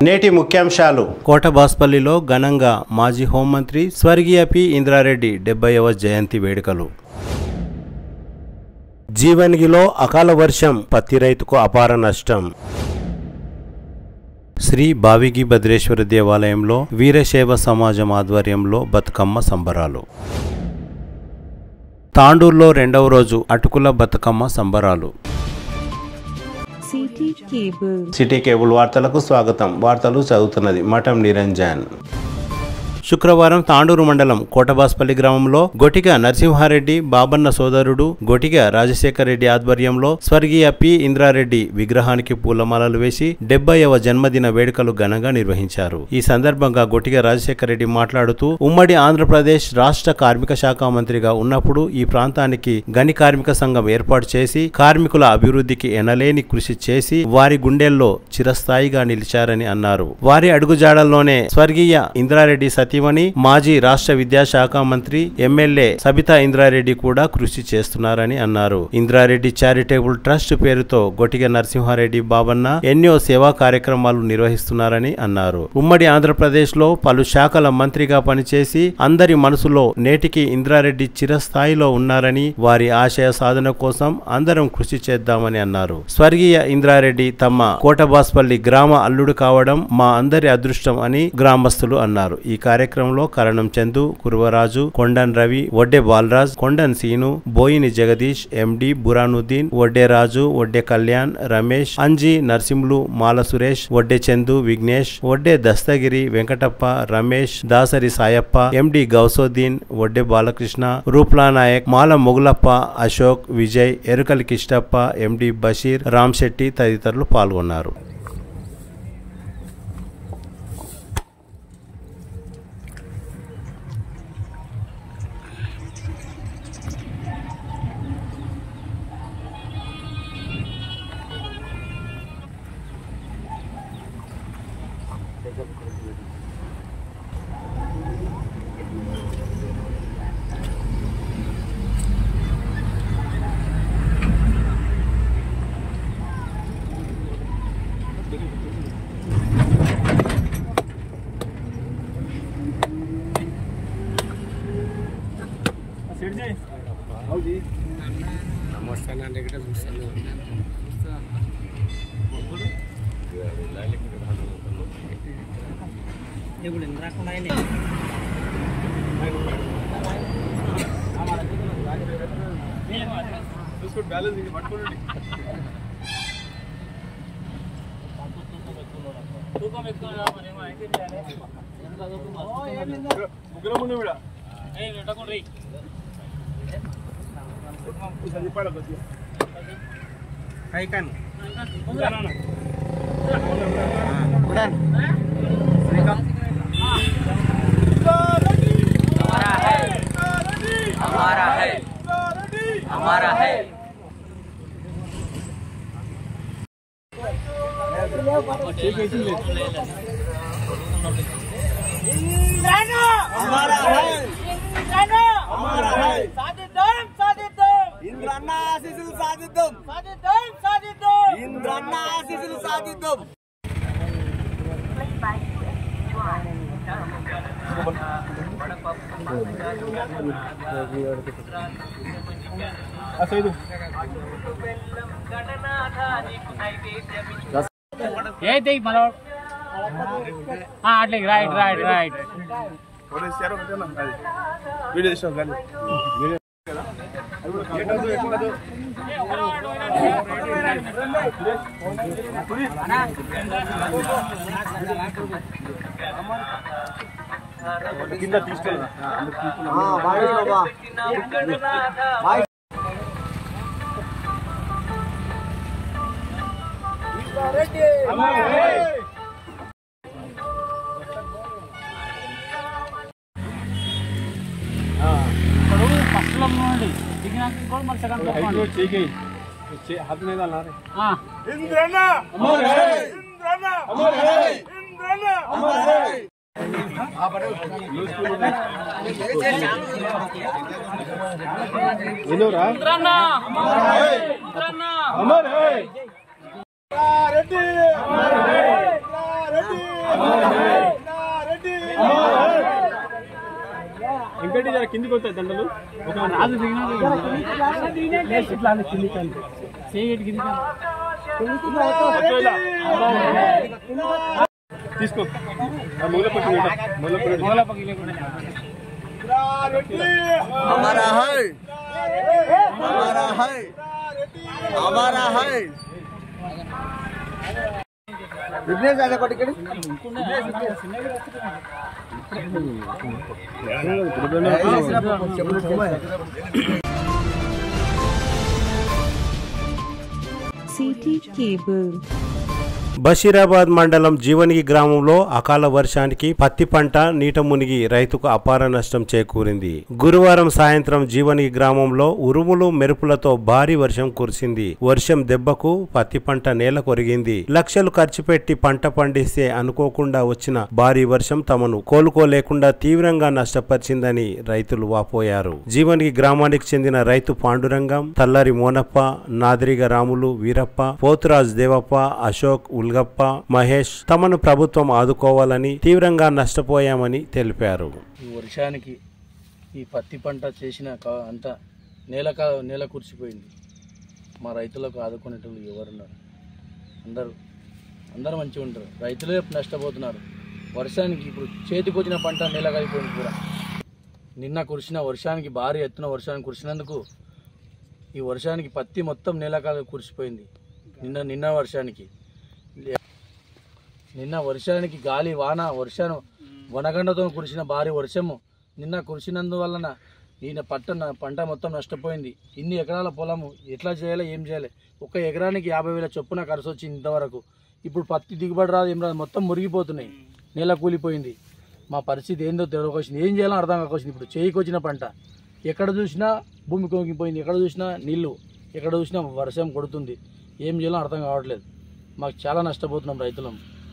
నేటి ముఖ్యాంశాలు కోటబాస్పల్లిలో ఘనంగా మాజీ హోంమంత్రి స్వర్గీయ పి ఇంద్రారెడ్డి డెబ్బైవ జయంతి వేడుకలు జీవన్గిలో అకాల వర్షం పత్తి రైతుకు అపార నష్టం శ్రీ బావిగి భద్రేశ్వర దేవాలయంలో వీరశైవ సమాజం ఆధ్వర్యంలో బతుకమ్మ సంబరాలు తాండూరులో రెండవ రోజు అటుకుల బతుకమ్మ సంబరాలు సిటీ కేబుల్ సిటీ కేబుల్ వార్తలకు స్వాగతం వార్తలు చదువుతున్నది మఠం నిరంజన్ శుక్రవారం తాండూరు మండలం కోటబాస్పల్లి గ్రామంలో గొటిక నరసింహారెడ్డి బాబన్న సోదరుడు గొటిక రాజశేఖర రెడ్డి ఆధ్వర్యంలో స్వర్గీయ పి ఇంద్రారెడ్డి విగ్రహానికి పూలమాలలు వేసి డెబ్బైవ జన్మదిన వేడుకలు ఘనంగా నిర్వహించారు ఈ సందర్భంగా గొటిక రాజశేఖర రెడ్డి మాట్లాడుతూ ఉమ్మడి ఆంధ్రప్రదేశ్ రాష్ట్ర కార్మిక శాఖ మంత్రిగా ఉన్నప్పుడు ఈ ప్రాంతానికి గని కార్మిక సంఘం ఏర్పాటు చేసి కార్మికుల అభివృద్ధికి ఎనలేని కృషి చేసి వారి గుండెల్లో చిరస్థాయిగా నిలిచారని అన్నారు వారి అడుగుజాడల్లోనే స్వర్గీయ ఇంద్రారెడ్డి సతీమణి మాజీ రాష్ట్ర విద్యాశాఖ మంత్రి ఎమ్మెల్యే సబితా ఇంద్రారెడ్డి కూడా కృషి చేస్తున్నారని అన్నారు ఇంద్రారెడ్డి చారిటబుల్ ట్రస్ట్ పేరుతో గొటిగ నరసింహారెడ్డి బాబన్న ఎన్నో సేవా కార్యక్రమాలు నిర్వహిస్తున్నారని అన్నారు ఉమ్మడి ఆంధ్రప్రదేశ్ లో పలు శాఖల మంత్రిగా పనిచేసి అందరి మనసులో నేటికి ఇంద్రారెడ్డి చిరస్థాయిలో ఉన్నారని వారి ఆశయ సాధన కోసం అందరం కృషి చేద్దామని అన్నారు స్వర్గీయ ఇంద్రారెడ్డి తమ కోటబాస్పల్లి గ్రామ అల్లుడు కావడం మా అందరి అదృష్టం అని గ్రామస్తులు అన్నారు ఈ కార్యక్రమంలో Karanam Chandu Kuruvaraju Kondan Ravi Vadde Balraj Kondan Seenu Boyini Jagadish MD Buranuddin Vadde Raju Vadde Kalyan Ramesh Anji Narsimhulu Mala Suresh Vadde Chandu Vignesh Vadde Dastagiri Venkatappa Ramesh Dasari Sayappa MD Gausoddin Vadde Balakrishna Roopla Naik Mala Mogulappa Ashok Vijay Erukali Kishtappa MD Basheer Ram Shetty తదితరులు పాల్గొన్నారు हमारा है हमारा है సాధిద్దాం సాధిద్దాం ఇంద్రన్న ఆశీస్సులు సాధిద్దాం సాధిద్దాం సాధిద్దాం ఇంద్రన్న ఆశీస్సులు సాధిద్దాం అయితే మన అట్లే రైట్ రైట్ రైట్ ఇప్పుడు ఫస్ట్ లో నుండి దిగినాక కూడా మన సెకండ్ లో పోండి. ఆ. ఇంద్రన్న ఇంద్రన్న ఇంద్రన్న ఇంద్రన్న ఇంద్రన్న రెడ్డి ఇంకోటి జర కిందికి వస్తాయి దండలు ఒక రాజు సిగ్నల్ ఇట్లా అని కిందికి అంటే చేయటి కిందికి తీసుకో మూల పక్కన మూల పక్కన हमारा है हमारा है हमारा है విఘ్నేష్ అనే కొట్టి CT cable. బషీరాబాద్ మండలం జీవనికి గ్రామంలో అకాల వర్షానికి పత్తి పంట నీట మునిగి రైతుకు అపార నష్టం చేకూరింది గురువారం సాయంత్రం జీవనికి గ్రామంలో ఉరుములు మెరుపులతో భారీ వర్షం కురిసింది వర్షం దెబ్బకు పత్తి పంట నేల కొరిగింది లక్షలు ఖర్చు పెట్టి పంట పండిస్తే అనుకోకుండా వచ్చిన భారీ వర్షం తమను కోలుకోలేకుండా తీవ్రంగా నష్టపరిచిందని రైతులు వాపోయారు జీవనికి గ్రామానికి చెందిన రైతు పాండురంగం తల్లరి మోనప్ప నాదిరిగ రాములు వీరప్ప పోతురాజ్ దేవప్ప అశోక్ ఉల్గప్ప మహేష్ తమను ప్రభుత్వం ఆదుకోవాలని తీవ్రంగా నష్టపోయామని తెలిపారు ఈ వర్షానికి ఈ పత్తి పంట చేసిన కా- అంతా నేల కా నేల కురిసిపోయింది మా రైతులకు ఆదుకునేటోళ్ళు ఎవరున్నారు అందరూ అందరూ మంచిగా ఉంటారు రైతులే నష్టపోతున్నారు వర్షానికి ఇప్పుడు చేతికి వచ్చిన పంట నేల కలిపోయింది కూడా నిన్న కురిసిన వర్షానికి భారీ ఎత్తున వర్షానికి కురిసినందుకు ఈ వర్షానికి పత్తి మొత్తం నేలకాల కురిసిపోయింది నిన్న నిన్న వర్షానికి నిన్న వర్షానికి గాలి వాన వర్షం వనగండతో కురిసిన భారీ వర్షము నిన్న కురిసినందువలన ఈయన పంట పంట మొత్తం నష్టపోయింది ఇన్ని ఎకరాల పొలము ఎట్లా చేయాలి ఏం చేయాలి ఒక ఎకరానికి యాభై వేల చొప్పున ఖర్చు వచ్చింది ఇంతవరకు ఇప్పుడు పత్తి దిగుబడి రాదు ఏం రాదు మొత్తం మురిగిపోతున్నాయి నేల కూలిపోయింది మా పరిస్థితి ఏందో తెలియకొచ్చింది ఏం చేయాలో అర్థం కాకొచ్చింది ఇప్పుడు చేయికి వచ్చిన పంట ఎక్కడ చూసినా భూమి కొంగిపోయింది ఎక్కడ చూసినా నీళ్లు ఎక్కడ చూసినా వర్షం కొడుతుంది ఏం చేయాలో అర్థం కావట్లేదు మాకు చాలా నష్టపోతున్నాం రైతులం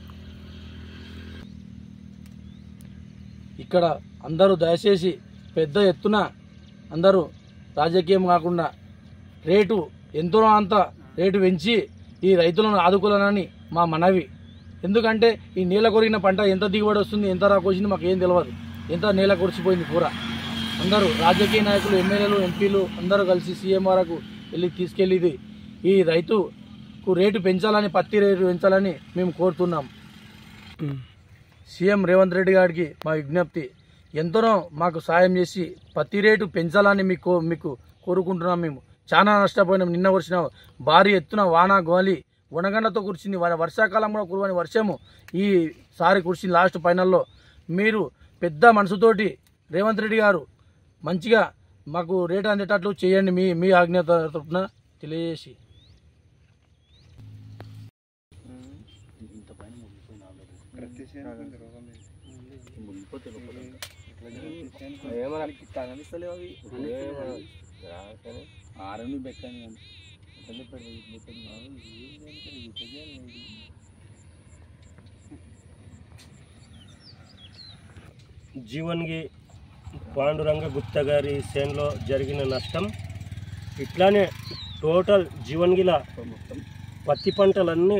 ఇక్కడ అందరూ దయచేసి పెద్ద ఎత్తున అందరూ రాజకీయం కాకుండా రేటు ఎంతో అంత రేటు పెంచి ఈ రైతులను ఆదుకోవాలని మా మనవి ఎందుకంటే ఈ నీళ్ళ కొరిగిన పంట ఎంత దిగుబడి వస్తుంది ఎంత రాకొచ్చింది మాకు ఏం తెలియదు ఎంత నేల కురిసిపోయింది పూర అందరూ రాజకీయ నాయకులు ఎమ్మెల్యేలు ఎంపీలు అందరూ కలిసి సీఎం వరకు వెళ్ళి తీసుకెళ్ళి ఇది ఈ రైతుకు రేటు పెంచాలని పత్తి రేటు పెంచాలని మేము కోరుతున్నాం సీఎం రేవంత్ రెడ్డి గారికి మా విజ్ఞప్తి ఎంతనో మాకు సాయం చేసి పత్తి రేటు పెంచాలని మీకు మీకు కోరుకుంటున్నాం మేము చాలా నష్టపోయినాం నిన్న కురిసిన భారీ ఎత్తున వాన గోలి వనగండతో కురిసింది వ- వర్షాకాలం కూడా కురవని వర్షము ఈ సారి కురిసింది లాస్ట్ ఫైనల్లో మీరు పెద్ద మనసుతోటి రేవంత్ రెడ్డి గారు మంచిగా మాకు రేటు అందేటట్లు చేయండి మీ మీ ఆజ్ఞ తరపున తెలియజేసి ఆరని బెక్కని జీవన్గి పాండురంగ గుప్త గారి సేన్లో జరిగిన నష్టం ఇట్లానే టోటల్ జీవన్గిల పత్తి పంటలన్నీ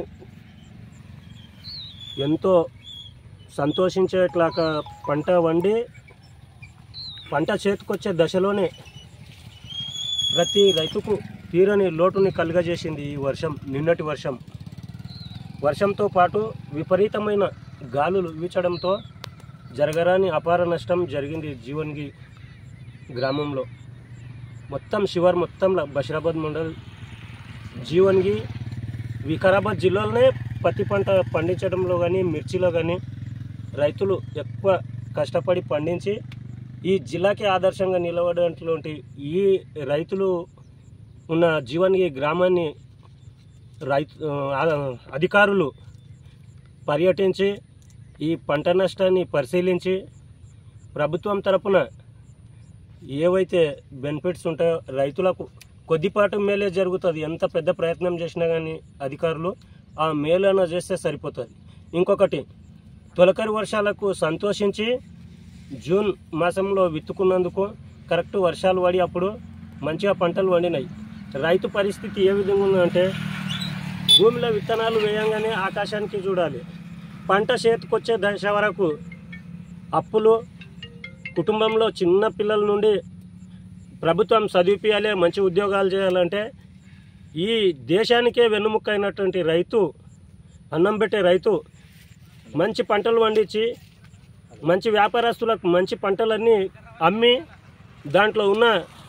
ఎంతో సంతోషించేట్లాగా పంట వండి పంట చేతికొచ్చే దశలోనే ప్రతి రైతుకు తీరని లోటుని కలుగజేసింది ఈ వర్షం నిన్నటి వర్షం వర్షంతో పాటు విపరీతమైన గాలులు వీచడంతో జరగరాని అపార నష్టం జరిగింది జీవన్గి గ్రామంలో మొత్తం శివార్ మొత్తంలో బషీరాబాద్ మండల్ జీవన్గి వికారాబాద్ జిల్లాలోనే పత్తి పంట పండించడంలో కానీ మిర్చిలో కానీ రైతులు ఎక్కువ కష్టపడి పండించి ఈ జిల్లాకి ఆదర్శంగా నిలబడేటువంటి ఈ రైతులు ఉన్న జీవన్గి గ్రామాన్ని రైతు ఆ, అధికారులు పర్యటించి ఈ పంట నష్టాన్ని పరిశీలించి ప్రభుత్వం తరపున ఏవైతే బెనిఫిట్స్ ఉంటాయో రైతులకు కొద్దిపాటు మేలే జరుగుతుంది ఎంత పెద్ద ప్రయత్నం చేసినా కానీ అధికారులు ఆ మేలన చేస్తే సరిపోతుంది ఇంకొకటి తొలకరి వర్షాలకు సంతోషించి జూన్ మాసంలో విత్తుకున్నందుకు కరెక్ట్ వర్షాలు పడి అప్పుడు మంచిగా పంటలు వండినాయి రైతు పరిస్థితి ఏ విధంగా ఉందంటే భూమిలో విత్తనాలు వేయంగానే ఆకాశానికి చూడాలి పంట చేతికొచ్చే దశ వరకు అప్పులు కుటుంబంలో చిన్న పిల్లల నుండి ప్రభుత్వం చదివిపియాలి మంచి ఉద్యోగాలు చేయాలంటే ఈ దేశానికే వెన్నుముక్క అయినటువంటి రైతు అన్నం పెట్టే రైతు మంచి పంటలు పండించి మంచి వ్యాపారస్తులకు మంచి పంటలన్నీ అమ్మి దాంట్లో ఉన్న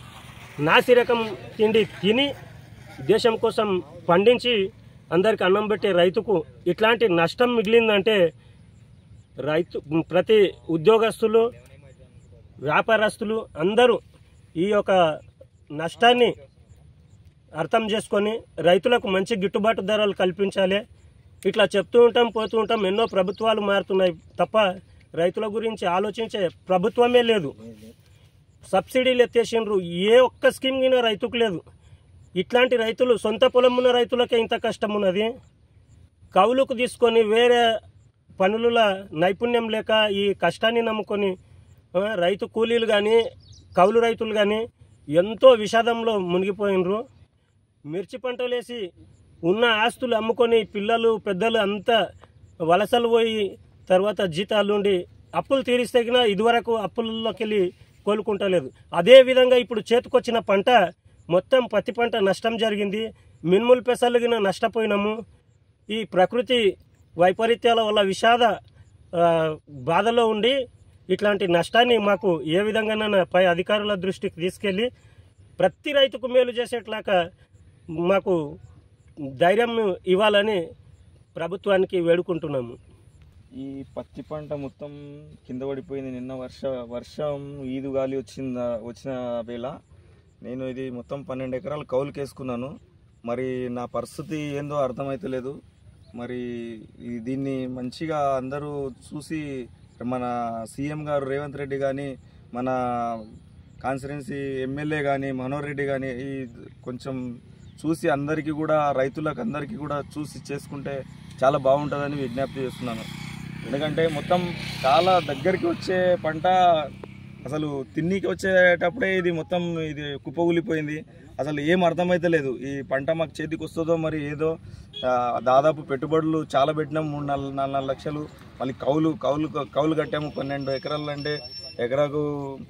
నాసిరకం తిండి తిని దేశం కోసం పండించి అందరికి అన్నం పెట్టే రైతుకు ఇట్లాంటి నష్టం మిగిలిందంటే రైతు ప్రతి ఉద్యోగస్తులు వ్యాపారస్తులు అందరూ ఈ యొక్క నష్టాన్ని అర్థం చేసుకొని రైతులకు మంచి గిట్టుబాటు ధరలు కల్పించాలి ఇట్లా చెప్తూ ఉంటాం పోతూ ఉంటాం ఎన్నో ప్రభుత్వాలు మారుతున్నాయి తప్ప రైతుల గురించి ఆలోచించే ప్రభుత్వమే లేదు సబ్సిడీలు ఎత్తేసిండ్రు ఏ ఒక్క స్కీమ్ కింద రైతుకు లేదు ఇట్లాంటి రైతులు సొంత పొలం ఉన్న రైతులకే ఇంత కష్టం ఉన్నది కవులకు తీసుకొని వేరే పనుల నైపుణ్యం లేక ఈ కష్టాన్ని నమ్ముకొని ఆ, రైతు కూలీలు కానీ కౌలు రైతులు కానీ ఎంతో విషాదంలో మునిగిపోయినరు మిర్చి పంటలు వేసి ఉన్న ఆస్తులు అమ్ముకొని పిల్లలు పెద్దలు అంతా వలసలు పోయి తర్వాత జీతాలు ఉండి అప్పులు తీరిస్తగిన ఇదివరకు అప్పుల్లోకి వెళ్ళి కోలుకుంటలేదు అదే విధంగా ఇప్పుడు చేతికొచ్చిన పంట మొత్తం పత్తి పంట నష్టం జరిగింది మిన్ములు పెసలుగిన నష్టపోయినాము ఈ ప్రకృతి వైపరీత్యాల వల్ల విషాద ఆ, బాధలో ఉండి ఇట్లాంటి నష్టాన్ని మాకు ఏ విధంగానైనా పై అధికారుల దృష్టికి తీసుకెళ్ళి ప్రతి రైతుకు మేలు చేసేట్లాగా మాకు ధైర్యం ఇవ్వాలని ప్రభుత్వానికి వేడుకుంటున్నాము ఈ పత్తి పంట మొత్తం కింద పడిపోయింది నిన్న వర్ష వర్షం ఈదు గాలి వచ్చింద వచ్చిన వేళ నేను ఇది మొత్తం పన్నెండు ఎకరాలు కౌలుకి వేసుకున్నాను మరి నా పరిస్థితి ఏందో అర్థమైతలేదు మరి ఈ- దీన్ని మంచిగా అందరూ చూసి మన సీఎం గారు రేవంత్ రెడ్డి కానీ మన కాన్స్టిట్యున్సీ ఎమ్మెల్యే కానీ మనోహర్ రెడ్డి కానీ ఈ కొంచెం చూసి అందరికీ కూడా రైతులకు అందరికీ కూడా చూసి చేసుకుంటే చాలా బాగుంటుందని విజ్ఞప్తి చేస్తున్నాను ఎందుకంటే మొత్తం చాలా దగ్గరికి వచ్చే పంట అసలు తిన్నీకి వచ్చేటప్పుడే ఇది మొత్తం ఇది కుప్పగూలిపోయింది అసలు ఏం అర్థమైతే లేదు ఈ పంట మాకు చేతికి వస్తుందో మరి ఏదో ఆ, దాదాపు పెట్టుబడులు చాలా పెట్టినాం మూడు నాలుగు నాలుగు నాలుగు లక్షలు మళ్ళీ కౌలు కౌలు కౌలు కట్టాము పన్నెండు ఎకరాలు అంటే ఎకరాకు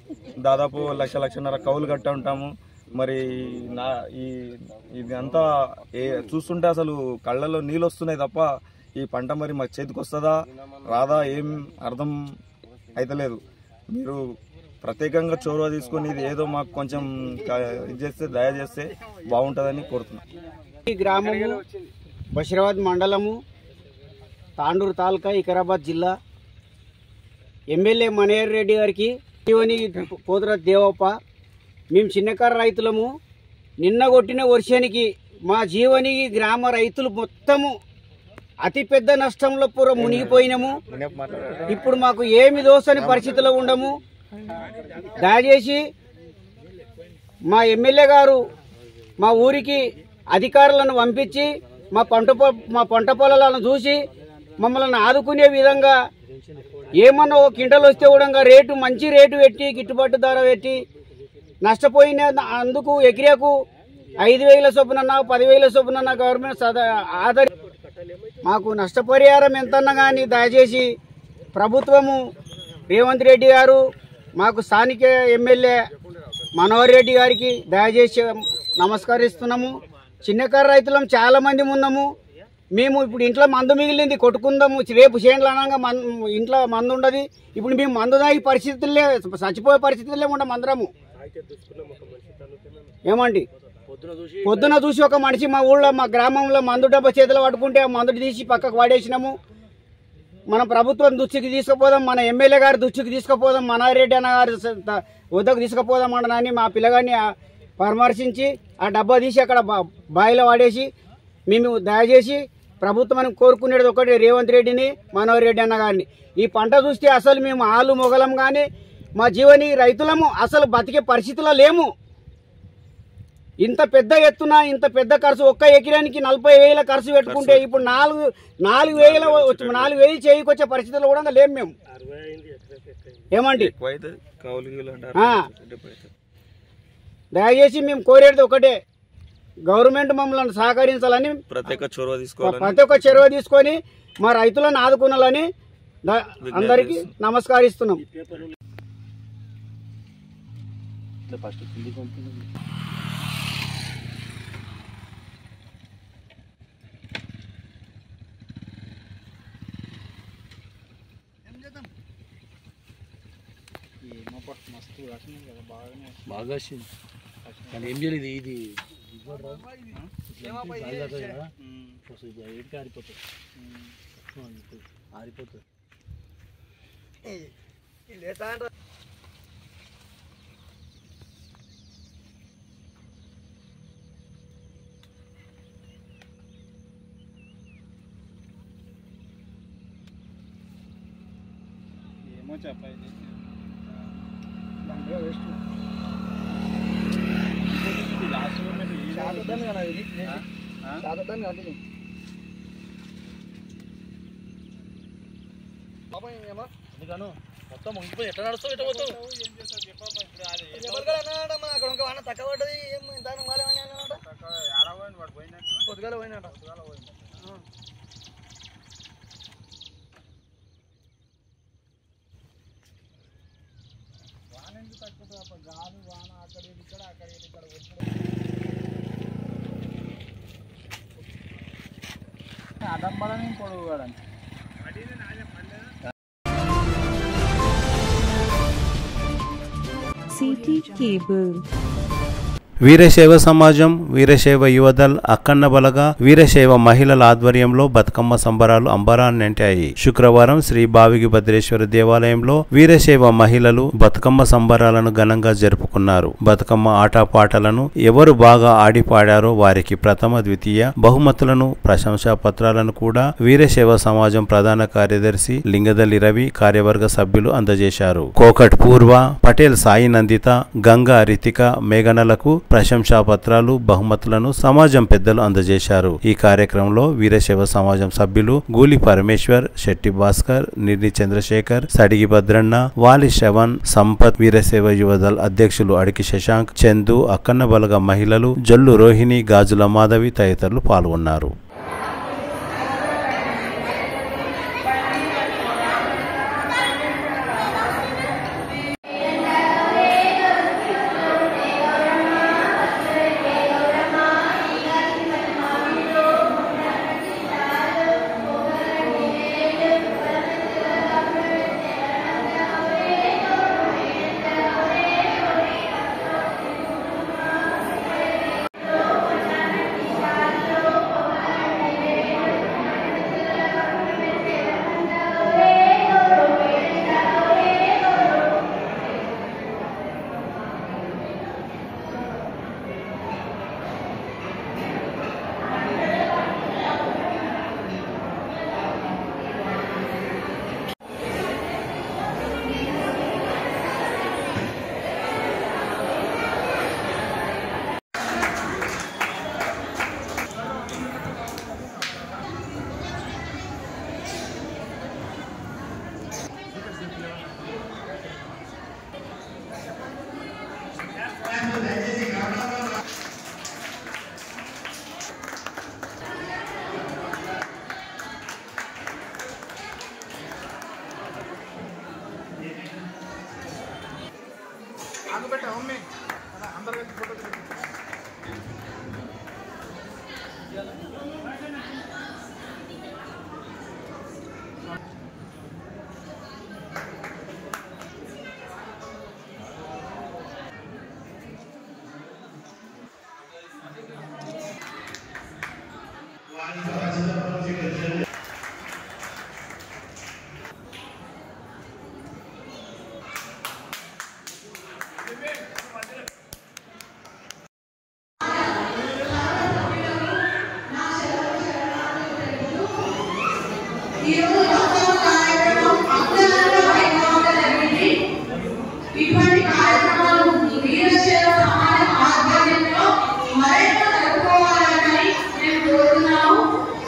దాదాపు లక్ష లక్షన్నర కౌలు కట్టా ఉంటాము మరి నా ఈ ఇది అంతా ఏ చూస్తుంటే అసలు కళ్ళలో నీళ్ళు వస్తున్నాయి తప్ప ఈ పంట మరి మాకు చేతికి వస్తుందా రాదా ఏం అర్థం అయితలేదు మీరు ప్రత్యేకంగా చొరవ తీసుకొని ఇది ఏదో మాకు కొంచెం క- ఇది చేస్తే దయ చేస్తే బాగుంటుందని కోరుతున్నాను ఈ గ్రామము బషీరాబాద్ మండలము తాండూరు తాలూకా వికారాబాద్ జిల్లా ఎమ్మెల్యే మనయ్య రెడ్డి గారికి జీవని పోతుర దేవప్ప మేము చిన్నకారు రైతులము నిన్న కొట్టిన వర్షానికి మా జీవని గ్రామ రైతులు మొత్తము అతి పెద్ద నష్టంలో పూర్వ మునిగిపోయినాము ఇప్పుడు మాకు ఏమి దోసని పరిస్థితిలో ఉండము దయచేసి మా ఎమ్మెల్యే గారు మా ఊరికి అధికారులను పంపించి మా పంట పొ- మా పంట పొలాలను చూసి మమ్మల్ని ఆదుకునే విధంగా ఏమన్నా ఒక కింటలు వస్తే కూడా రేటు మంచి రేటు పెట్టి గిట్టుబాటు ధర పెట్టి నష్టపోయిన అందుకు ఎకరాకు ఐదు వేల చొప్పున పదివేల చొప్పున గవర్నమెంట్ సదా ఆధార మాకు నష్టపరిహారం ఎంతన్నా కానీ దయచేసి ప్రభుత్వము రేవంత్ రెడ్డి గారు మాకు స్థానిక ఎమ్మెల్యే మనోహర్ రెడ్డి గారికి దయచేసి నమస్కరిస్తున్నాము చిన్నకారు రైతులం చాలా మంది ఉన్నాము మేము ఇప్పుడు ఇంట్లో మందు మిగిలింది కొట్టుకుందాము రేపు చేనులు అనగా మన్ ఇంట్లో మందు ఉండదు ఇప్పుడు మేము మందు దాగి పరిస్థితులే చచ్చిపోయే పరిస్థితులే ఉండం అందరము ఏమండి పొద్దున చూసి ఒక మనిషి మా ఊళ్ళో మా గ్రామంలో మందు డబ్బా చేతిలో పట్టుకుంటే ఆ మందు తీసి పక్కకు పడేసినాము మన ప్రభుత్వం దృష్టికి తీసుకుపోదాం మన ఎమ్మెల్యే గారి దృష్టికి తీసుకుపోదాం మనారెడ్డి అన్న గారి స- త- వద్దకు తీసుకుపోదాం అని మా పిల్లగాన్ని ఆ పరామర్శించి ఆ డబ్బా తీసి అక్కడ బా- బావిలో వాడేసి మేము దయచేసి ప్రభుత్వాన్ని కోరుకునేది ఒకటి రేవంత్ రెడ్డిని మనోహర్ రెడ్డి అన్న గారిని ఈ పంట చూస్తే అసలు మేము ఆలు మొగలం కానీ మా జీవని రైతులము అసలు బతికే పరిస్థితిలో లేము ఇంత పెద్ద ఎత్తున ఇంత పెద్ద ఖర్చు ఒక్క ఎకరానికి నలభై వేల ఖర్చు పెట్టుకుంటే ఇప్పుడు నాలుగు నాలుగు వేల వచ్చి- నాలుగు వేలు చేయకొచ్చే పరిస్థితుల్లో కూడా లేము మేము ఏమండి ఎక్కువ అయితే కౌలు గీలు అంటారు ఆ. దయచేసి మేము కోరేది ఒకటే గవర్నమెంట్ మమ్మల్ని సహకరించాలని ప్రత్యేక చొరవ తీసుకోవాలని ప్రతి ఒక్క చొరవ తీసుకొని మా రైతులను ఆదుకునాలని ద- అందరికీ నమస్కరిస్తున్నాం బాగా వచ్చింది కానీ ఏం చేయలేదు ఇది ఇది కూడా రాదు. ఇట్లా అంటే గాలి తాకుతుంది కదా. వస్తుంది. ఇది ఏడికి ఆరిపోతుంది ఆ, ఇప్పుడు ఆరిపోతుంది ఏమో చెప్పండి ఎందుకను మొత్తం ముగిపోయి ఎట్లా నడుస్తావు ఎట్లా పోతావు అక్కడ ఇంకా వాన తక్కువ పడ్డది ఏం ఇంత పొద్దుగాల పోయినట అడంబరం పొడుగు కూడా CT Cable. వీరశైవ సమాజం వీరశైవ యువదల్ అక్కన్న బలగా వీరశైవ మహిళల ఆధ్వర్యంలో బతుకమ్మ సంబరాలు అంబరాన్ని నింటాయి శుక్రవారం శ్రీ బావిగి భద్రేశ్వర దేవాలయంలో వీరశైవ మహిళలు బతుకమ్మ సంబరాలను ఘనంగా జరుపుకున్నారు బతుకమ్మ ఆటపాటలను ఎవరు బాగా ఆడి పాడారో వారికి ప్రథమ ద్వితీయ బహుమతులను ప్రశంసా పత్రాలను కూడా వీరశైవ సమాజం ప్రధాన కార్యదర్శి లింగదల్లి రవి కార్యవర్గ సభ్యులు అందజేశారు కోకట్ పూర్వ పటేల్ సాయి నందిత గంగా రితిక మేఘనలకు ప్రశంసా పత్రాలు బహుమతులను సమాజం పెద్దలు అందజేశారు ఈ కార్యక్రమంలో వీరశైవ సమాజం సభ్యులు గూలి పరమేశ్వర్ శెట్టి భాస్కర్ నిర్ని చంద్రశేఖర్ సడిగి భద్రన్న వాలి శవన్ సంపత్ వీరశైవ యువదల్ అధ్యక్షులు అడికి శశాంక్ చందు అక్కన్న బలగ మహిళలు జల్లు రోహిణి గాజుల మాధవి తదితరులు పాల్గొన్నారు ఇటువంటి కార్యక్రమాలు వీరశైవ సమాజం ఆధ్వర్యంలో మరెన్నో జరుపుకోవాలని మేము కోరుతున్నాము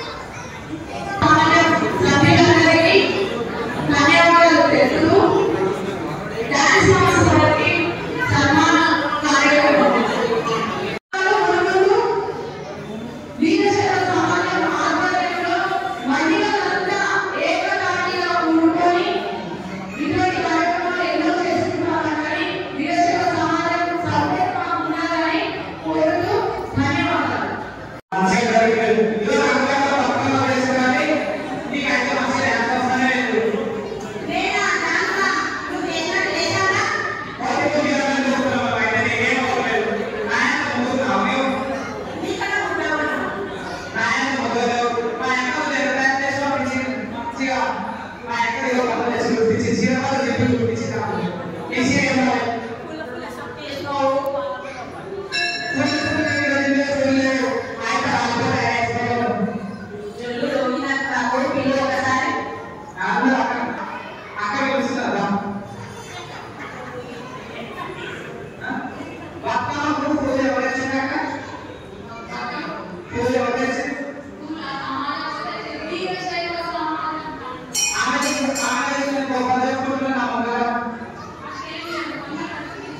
సమాజం సభ్యులందరికీ ధన్యవాదాలు తెలుపుతూ డాన్స్ మాస్టర్ గారికి సన్మాన కార్యక్రమం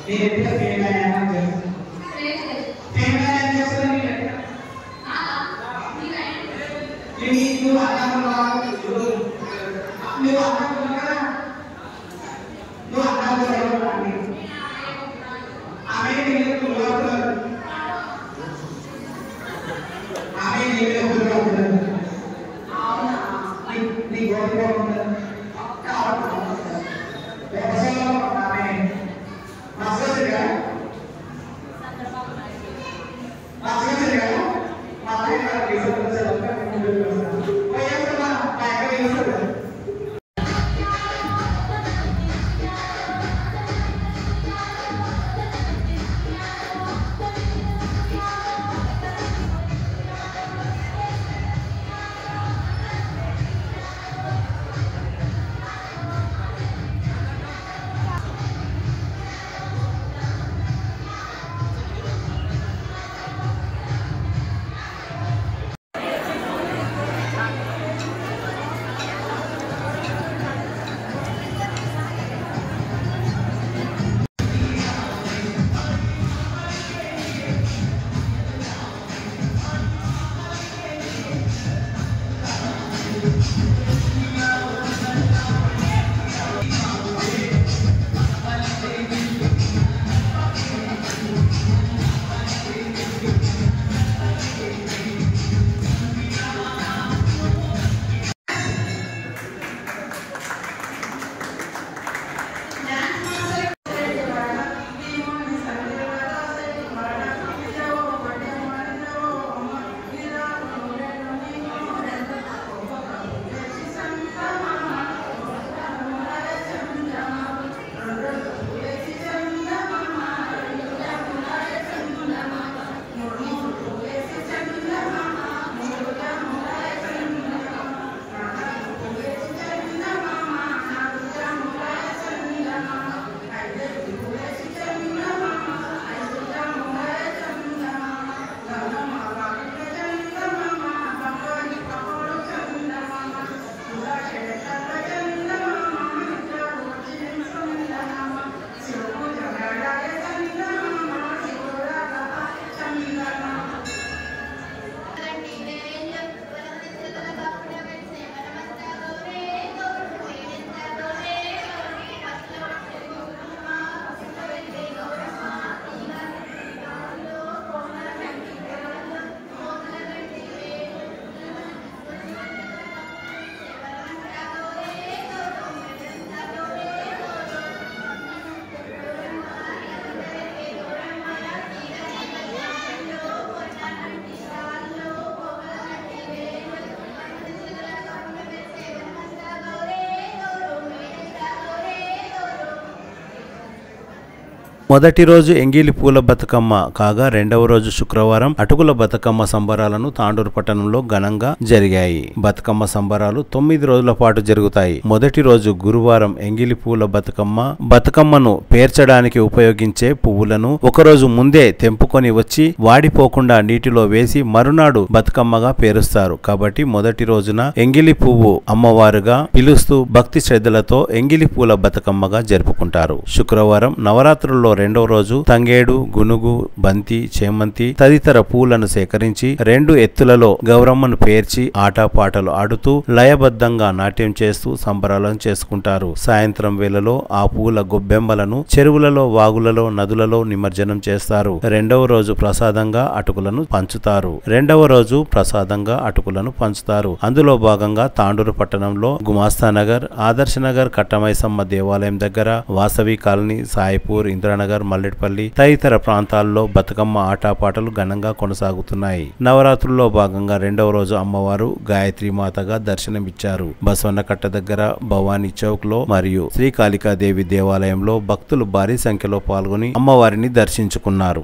మొదటి రోజు ఎంగిలి పూల బతుకమ్మ కాగా రెండవ రోజు శుక్రవారం అటుకుల బతుకమ్మ సంబరాలను తాండూరు పట్టణంలో ఘనంగా జరిగాయి బతుకమ్మ సంబరాలు తొమ్మిది రోజుల పాటు జరుగుతాయి మొదటి రోజు గురువారం ఎంగిలి పూల బతుకమ్మ బతుకమ్మను పేర్చడానికి ఉపయోగించే పువ్వులను ఒకరోజు ముందే తెంపుకొని వచ్చి వాడిపోకుండా నీటిలో వేసి మరునాడు బతుకమ్మగా పేరుస్తారు కాబట్టి మొదటి రోజున ఎంగిలి పువ్వు అమ్మవారుగా పిలుస్తూ భక్తి శ్రద్ధలతో ఎంగిలి పూల బతుకమ్మగా జరుపుకుంటారు శుక్రవారం నవరాత్రుల్లో రెండవ రోజు తంగేడు గునుగు బంతి చేమంతి తదితర పూలను సేకరించి రెండు ఎత్తులలో గౌరమ్మను పేర్చి ఆటపాటలు ఆడుతూ లయబద్ధంగా నాట్యం చేస్తూ సంబరాలను చేసుకుంటారు సాయంత్రం వేళలో ఆ పూల గొబ్బెమ్మలను చెరువులలో వాగులలో నదులలో నిమజ్జనం చేస్తారు రెండవ రోజు ప్రసాదంగా అటుకులను పంచుతారు రెండవ రోజు ప్రసాదంగా అటుకులను పంచుతారు అందులో భాగంగా తాండూరు పట్టణంలో గుమాస్తానగర్ ఆదర్శనగర్ కట్టమైసమ్మ దేవాలయం దగ్గర వాసవి కాలనీ సాయిపూర్ ఇంద్రనగర్ మల్లెడ్పల్లి తదితర ప్రాంతాల్లో బతుకమ్మ ఆటపాటలు ఘనంగా కొనసాగుతున్నాయి నవరాత్రుల్లో భాగంగా రెండవ రోజు అమ్మవారు గాయత్రి మాతగా దర్శనమిచ్చారు బసవన్నకట్ట దగ్గర భవానీ చౌక్ లో మరియు శ్రీకాళికాదేవి దేవాలయంలో భక్తులు భారీ సంఖ్యలో పాల్గొని అమ్మవారిని దర్శించుకున్నారు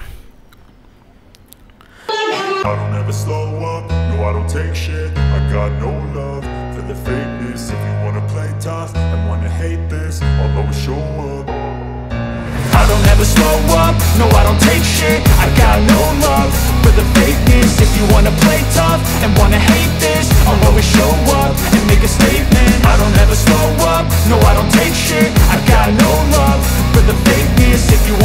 I don't ever slow up, no I don't take shit I got no love for the fakeness If you wanna play tough and wanna hate this I'll always show up I don't ever slow up, no I don't take shit I got no love for the fakeness If you wanna play tough and wanna hate this I'll always show up and make a statement I don't ever slow up, no I don't take shit I got no love for the fakeness If you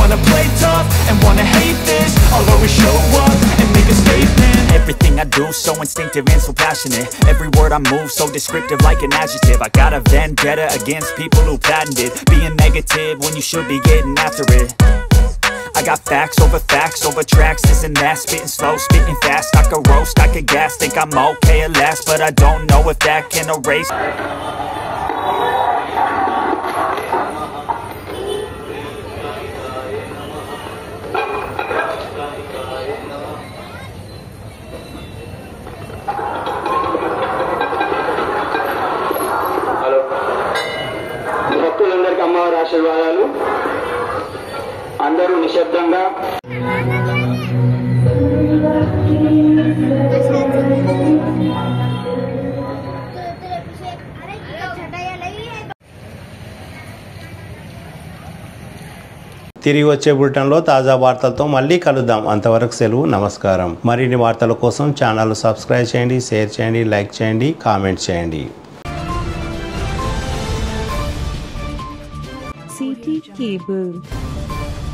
vindictive and so passionate. Every word I move so descriptive like an adjective. I got a vendetta against people who patented being negative when you should be getting after it. I got facts over facts over tracks, this and that. Spitting slow, spitting fast. I could roast, I could gas. Think I'm okay at last, but I don't know if that can erase. Hello భక్తులందరికీ అమ్మవారి ఆశీర్వాదాలు అందరూ నిశ్శబ్దంగా తిరిగి వచ్చే బులెటిన్లో తాజా వార్తలతో మళ్ళీ కలుద్దాం అంతవరకు సెలవు నమస్కారం మరిన్ని వార్తల కోసం ఛానల్ సబ్స్క్రైబ్ చేయండి షేర్ చేయండి లైక్ చేయండి కామెంట్ చేయండి CT Cable